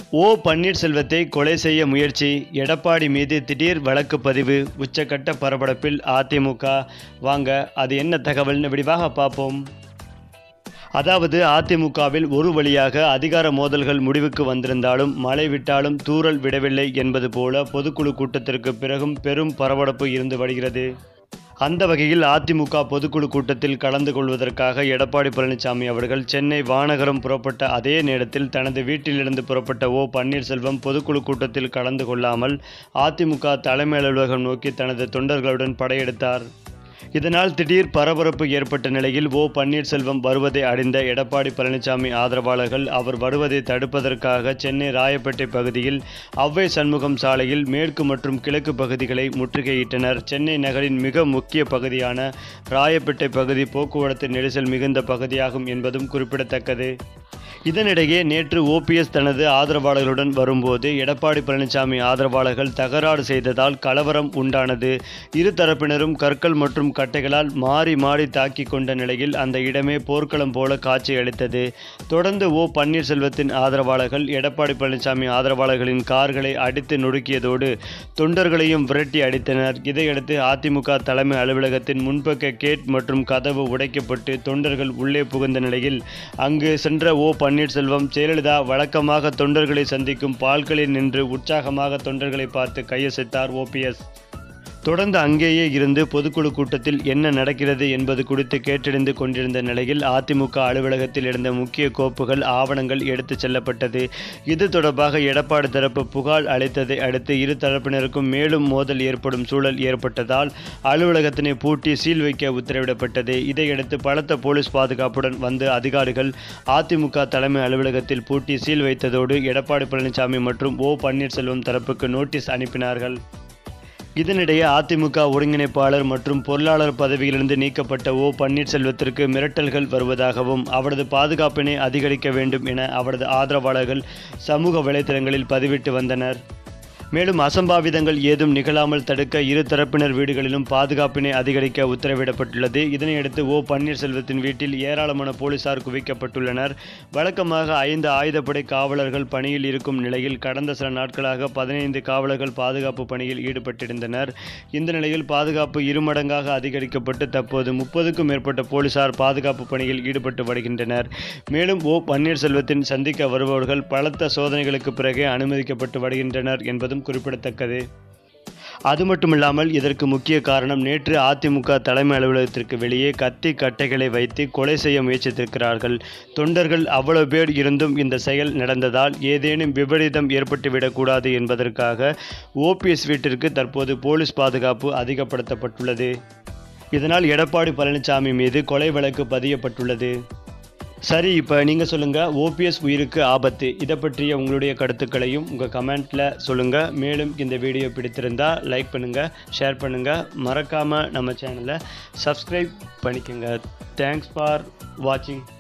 ஓ பன்னீர்செல்வத்தை கொலை செய்ய முயற்சி எடப்பாடி மீது திடீர் வழக்கு பதிவு உச்சக்கட்ட பரபரப்பில் அதிமுக வாங்க அது என்ன தகவல்னு விரிவாக பார்ப்போம் அதாவது அதிமுகவில் ஒரு வழியாக அதிகார மோதல்கள் முடிவுக்கு வந்திருந்தாலும் மழை விட்டாலும் தூறல் விடவில்லை என்பது போல பொதுக்குழு கூட்டத்திற்கு பிறகும் பெரும் பரபரப்பு இருந்து வருகிறது அந்த வகையில் அதிமுக பொதுக்குழு கூட்டத்தில் கலந்து கொள்வதற்காக எடப்பாடி பழனிசாமி அவர்கள் சென்னை வானகரம் புறப்பட்ட அதே நேரத்தில் தனது வீட்டிலிருந்து புறப்பட்ட ஓ பன்னீர்செல்வம் பொதுக்குழு கூட்டத்தில் கலந்து கொள்ளாமல் அதிமுக தலைமை அலுவலகம் நோக்கி தனது தொண்டர்களுடன் படையெடுத்தார் இதனால் திடீர் பரபரப்பு ஏற்பட்ட நிலையில் ஓ பன்னீர்செல்வம் வருவதை அறிந்த எடப்பாடி பழனிசாமி ஆதரவாளர்கள் அவர் வருவதை தடுப்பதற்காக சென்னை ராயப்பேட்டை பகுதியில் ஔவை சண்முகம் சாலையில் மேற்கு மற்றும் கிழக்கு பகுதிகளை முற்றுகையிட்டனர் சென்னை நகரின் மிக முக்கிய பகுதியான ராயப்பேட்டை பகுதி போக்குவரத்து நெரிசல் மிகுந்த பகுதியாகும் என்பதும் குறிப்பிடத்தக்கது இதனிடையே நேற்று ஓபிஎஸ் தனது ஆதரவாளர்களுடன் வரும்போது எடப்பாடி பழனிசாமி ஆதரவாளர்கள் தகராறு செய்ததால் கலவரம் உண்டானது இரு தரப்பினரும் கற்கள் மற்றும் கட்டைகளால் மாறி மாறி தாக்கி கொண்ட நிலையில் அந்த இடமே போர்க்களம் போல காட்சியளித்தது தொடர்ந்து ஓ பன்னீர்செல்வத்தின் ஆதரவாளர்கள் எடப்பாடி பழனிசாமி ஆதரவாளர்களின் கார்களை அடித்து நொறுக்கியதோடு தொண்டர்களையும் விரட்டி அடித்தனர் இதையடுத்து அதிமுக தலைமை அலுவலகத்தின் முன்பக்க கேட் மற்றும் கதவு உடைக்கப்பட்டு தொண்டர்கள் உள்ளே புகுந்த நிலையில் அங்கு சென்ற ஓ பன்னீர்செல்வம் ஜெயலலிதா வழக்கமாக தொண்டர்களை சந்திக்கும் பால்களில் நின்று உற்சாகமாக தொண்டர்களை பார்த்து கையசைத்தார் ஓபிஎஸ் தொடர்ந்து அங்கேயே இருந்து பொதுக்குழு கூட்டத்தில் என்ன நடக்கிறது என்பது குறித்து கேட்டறிந்து கொண்டிருந்த நிலையில் அதிமுக அலுவலகத்தில் இருந்த முக்கிய கோப்புகள் ஆவணங்கள் எடுத்துச் செல்லப்பட்டது இது தொடர்பாக எடப்பாடி தரப்பு புகார் அளித்ததை அடுத்து இரு தரப்பினருக்கும் மேலும் மோதல் ஏற்படும் சூழல் ஏற்பட்டதால் அலுவலகத்தினை பூட்டி சீல் வைக்க உத்தரவிடப்பட்டது இதையடுத்து பலத்த போலீஸ் பாதுகாப்புடன் வந்த அதிகாரிகள் அதிமுக தலைமை அலுவலகத்தில் பூட்டி சீல் வைத்ததோடு எடப்பாடி பழனிசாமி மற்றும் ஓ பன்னீர்செல்வம் தரப்புக்கு நோட்டீஸ் அனுப்பினார்கள் இதனிடையே அதிமுக ஒருங்கிணைப்பாளர் மற்றும் பொருளாளர் பதவியிலிருந்து நீக்கப்பட்ட ஓ பன்னீர்செல்வத்திற்கு மிரட்டல்கள் வருவதாகவும் அவரது பாதுகாப்பினை அதிகரிக்க வேண்டும் என அவரது ஆதரவாளர்கள் சமூக வலைதளங்களில் பதிவிட்டு வந்தனர் மேலும் அசம்பாவிதங்கள் ஏதும் நிகழாமல் தடுக்க இரு தரப்பினர் வீடுகளிலும் பாதுகாப்பினை அதிகரிக்க உத்தரவிடப்பட்டுள்ளது இதனையடுத்து ஓ பன்னீர்செல்வத்தின் வீட்டில் ஏராளமான போலீசார் குவிக்கப்பட்டுள்ளனர் வழக்கமாக ஐந்து ஆயுதப்படை காவலர்கள் பணியில் இருக்கும் நிலையில் கடந்த சில நாட்களாக பதினைந்து காவலர்கள் பாதுகாப்பு பணியில் ஈடுபட்டிருந்தனர் இந்த நிலையில் பாதுகாப்பு இருமடங்காக அதிகரிக்கப்பட்டு தற்போது முப்பதுக்கும் மேற்பட்ட போலீசார் பாதுகாப்பு பணியில் ஈடுபட்டு வருகின்றனர் மேலும் ஓ பன்னீர்செல்வத்தின் சந்திக்க வருபவர்கள் பலத்த சோதனைகளுக்கு பிறகே அனுமதிக்கப்பட்டு வருகின்றனர் என்பதும் குறிப்பிடத்தக்கது அது மட்டுமில்லாமல் இதற்கு முக்கிய காரணம் நேற்று அதிமுக தலைமை அலுவலகத்திற்கு வெளியே கத்தி கட்டைகளை வைத்து கொலை செய்ய முயற்சித்திருக்கிறார்கள் தொண்டர்கள் அவ்வளவு பேர் இருந்தும் இந்த செயல் நடந்ததால் ஏதேனும் விபரீதம் ஏற்பட்டுவிடக்கூடாது என்பதற்காக ஓபிஎஸ் வீட்டிற்கு தற்போது போலீஸ் பாதுகாப்பு அதிகப்படுத்தப்பட்டுள்ளது இதனால் எடப்பாடி பழனிசாமி மீது கொலை வழக்கு பதியப்பட்டுள்ளது சரி இப்போ நீங்கள் சொல்லுங்கள் ஓபிஎஸ் உயிருக்கு ஆபத்து இதை பற்றிய உங்களுடைய கருத்துக்களையும் உங்கள் கமெண்ட்டில் சொல்லுங்கள் மேலும் இந்த வீடியோ பிடித்திருந்தால் லைக் பண்ணுங்கள் ஷேர் பண்ணுங்கள் மறக்காமல் நம்ம சேனலை சப்ஸ்கிரைப் பண்ணிக்கோங்க தேங்க்ஸ் ஃபார் வாட்சிங்